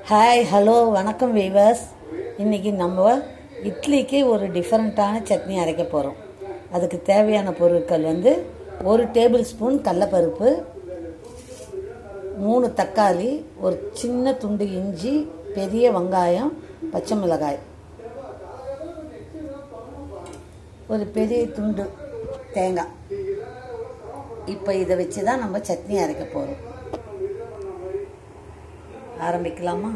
Hi hello வணக்கம் viewers இன்றைக்கி நம்ம இட்லிக்கு ஒரு டிஃப்ரெண்ட்டான சட்னி அரைக்க போகிறோம் அதுக்கு தேவையான பொருட்கள் வந்து ஒரு டேபிள் ஸ்பூன் கடலப்பருப்பு மூணு தக்காளி ஒரு சின்ன துண்டு இஞ்சி பெரிய வெங்காயம் பச்சை மிளகாய் ஒரு பெரிய துண்டு தேங்காய் இப்போ இதை வச்சு தான் நம்ம சட்னி அரைக்க போகிறோம் ஆரம்பிக்கலாமா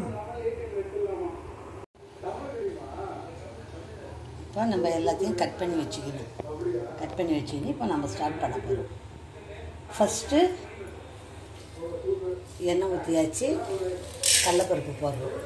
இப்போ நம்ம எல்லாத்தையும் கட் பண்ணி வச்சுக்கணும் கட் பண்ணி வச்சுக்கணும் இப்போ நம்ம ஸ்டார்ட் பண்ண போகிறோம் ஃபஸ்ட்டு எண்ணெய் ஊற்றியாச்சு கடலப்பருப்பு போடுறோம்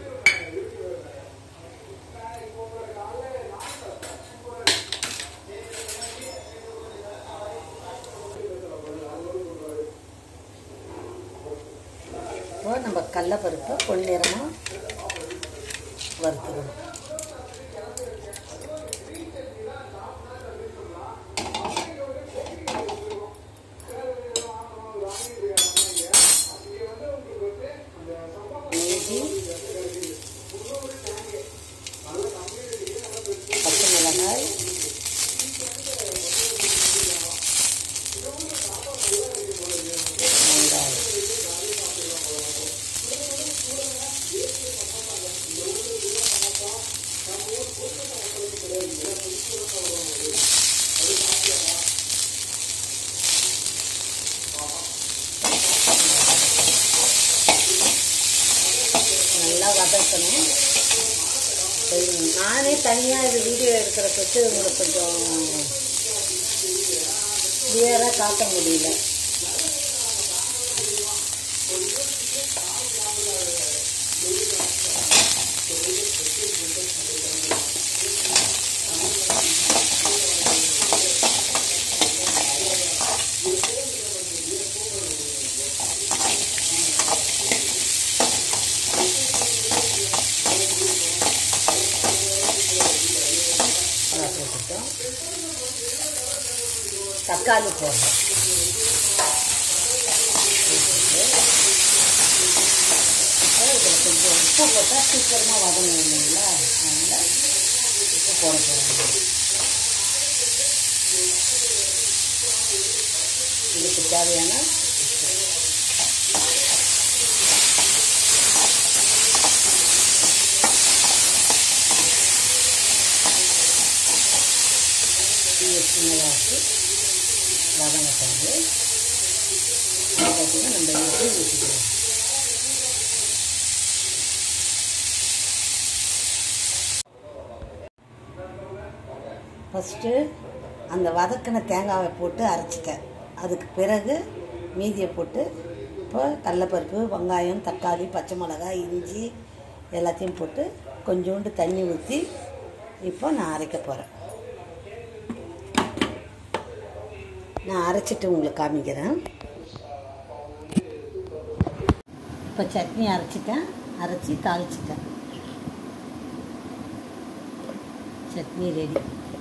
இப்போ நம்ம கடலப்பருப்பு பொன்னிறமாக வறுத்துக்கணும் இஞ்சி பச்சை மிளகாய் வெங்காயம் நல்லா வதக்கணும் நானே தனியாக இது வீடியோ எடுக்கிற பற்றி உங்களுக்கு கொஞ்சம் கிளியராக காட்ட முடியல நல்லா போட்டுட்டோம் தக்காளி போடுறோம் இதில் கொஞ்சம் உப்பு போட்டால் சீக்கிரமாக வதங்கும் இல்லைங்களா அதனால் உப்பு போட போகிறோம் இதுக்கு தேவையான உப்பு. தீயை சின்னதாக்கி வதங்கட்டாது பார்த்தீங்கன்னா நம்ம இட்லி ஊற்றிக்கலாம் ஃபஸ்ட்டு அந்த வதக்கின தேங்காவை போட்டு அரைச்சிட்டேன் அதுக்கு பிறகு மீதியை போட்டு இப்போ கடலப்பருப்பு வெங்காயம் தக்காளி பச்சை மிளகாய் இஞ்சி எல்லாத்தையும் போட்டு கொஞ்சோண்டு தண்ணி ஊற்றி இப்போ நான் அரைக்க போகிறேன் நான் அரைச்சிட்டு உங்களுக்கு காமிக்கிறேன் இப்போ சட்னி அரைச்சிட்டேன் அரைச்சி தாளிச்சிட்டேன் சட்னி ரெடி